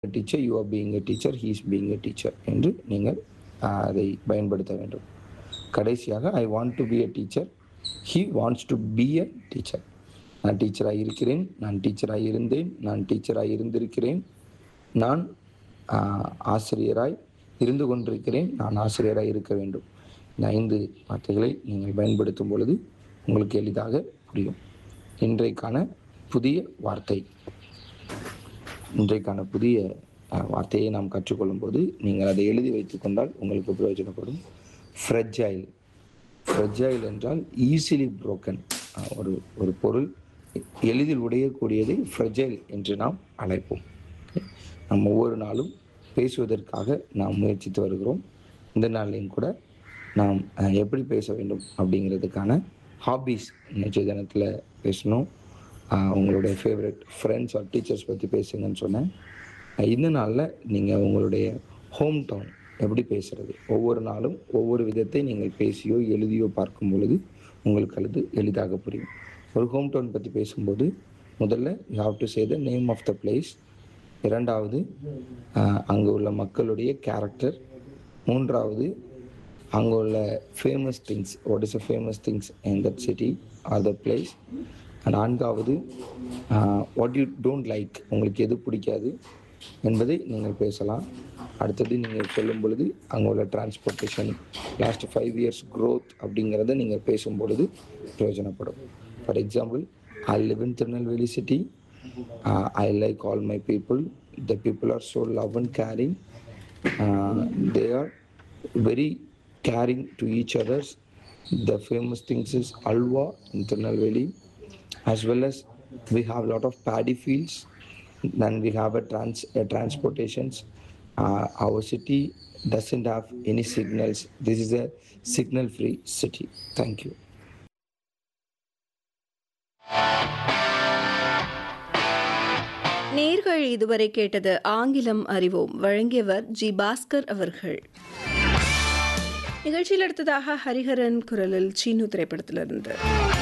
Teacher you are being a teacher he is being a teacher என்று நீங்கள் ஆஹ், அதை பயன்படுத்த வேண்டும் கடைசியாக I want to be a teacher he wants to be a teacher நான் டீச்சராக இருக்கிறேன் நான் டீச்சராக இருந்தேன் நான் டீச்சராக இருந்திருக்கிறேன் நான் ஆஹ், ஆசிரியராய் இருந்து கொண்டிருக்கிறேன் நான் ஆசிரியராய் இருக்க வேண்டும் இந்த ஐந்து வார்த்தைகளை நீங்கள் பயன்படுத்தும் பொழுது உங்களுக்கு எளிதாக புரியும் இன்றைக்கான புதிய வார்த்தை இன்றைக்கான புதிய அஹ், வார்த்தையை நாம் கற்றுக்கொள்ளும் போது நீங்கள் அதை எழுதி வைத்துக் கொண்டால் உங்களுக்கு பிரயோஜனப்படும் ஃப்ரெஜைல் ஃப்ரெஜைல் என்றால் ஈஸிலி broken அஹ், ஒரு ஒரு பொருள் எளிதில் உடையக்கூடியதை ஃப்ரெஜைல் என்று நாம் அழைப்போம் Okay? நாம் ஒவ்வொரு நாளும் பேசுவதற்காக நாம் முயற்சித்து வருகிறோம் இந்த நாள்லையும் கூட நாம் அஹ், எப்படி பேச வேண்டும் அப்படிங்கிறதுக்கான ஹாபீஸ் நேற்றைய தினத்தில் பேசணும் ஆஹ் உங்களுடைய ஃபேவரட் ஃப்ரெண்ட்ஸ் ஆர் டீச்சர்ஸ் பற்றி பேசுங்கன்னு சொன்னேன் ஆஹ் இந்த நாளில் நீங்கள் உங்களுடைய ஹோம் டவுன் எப்படி பேசுறது ஒவ்வொரு நாளும் ஒவ்வொரு விதத்தை நீங்கள் பேசியோ எழுதியோ பார்க்கும் பொழுது உங்களுக்கு அது எளிதாக புரியும் ஒரு ஹோம் டவுன் பற்றி பேசும்போது முதல்ல you have to say the name of the place இரண்டாவது அங்கே உள்ள மக்களுடைய கேரக்டர் மூன்றாவது அங்கே உள்ள famous things what is a famous things in that city are the place நான்காவது வாட் யூ டோன்ட் லைக் உங்களுக்கு எது பிடிக்காது என்பதை நீங்கள் பேசலாம் அடுத்தது நீங்கள் சொல்லும் பொழுது அங்கே உள்ள transportation last five years growth அப்படிங்கிறத நீங்கள் பேசும் பொழுது பிரயோஜனப்படும் for example I live in Tirunelveli city I like all my people the people are so love and caring they are very caring to each others. The famous things is Alwa in Tirunelveli, as well as we have a lot of paddy fields. Then we have a trans a transportations. Uh, our city doesn't have any signals. This is a signal-free city. Thank you. நேர்கள் இதுவரை கேட்டது ஆங்கிலம் அறிவோம் வழங்கியவர் G Bhaskar அவர்கள் நிகழ்ச்சியில் அடுத்ததாக ஹரிஹரன் குரலில் சீனு திரைப்படத்திலிருந்து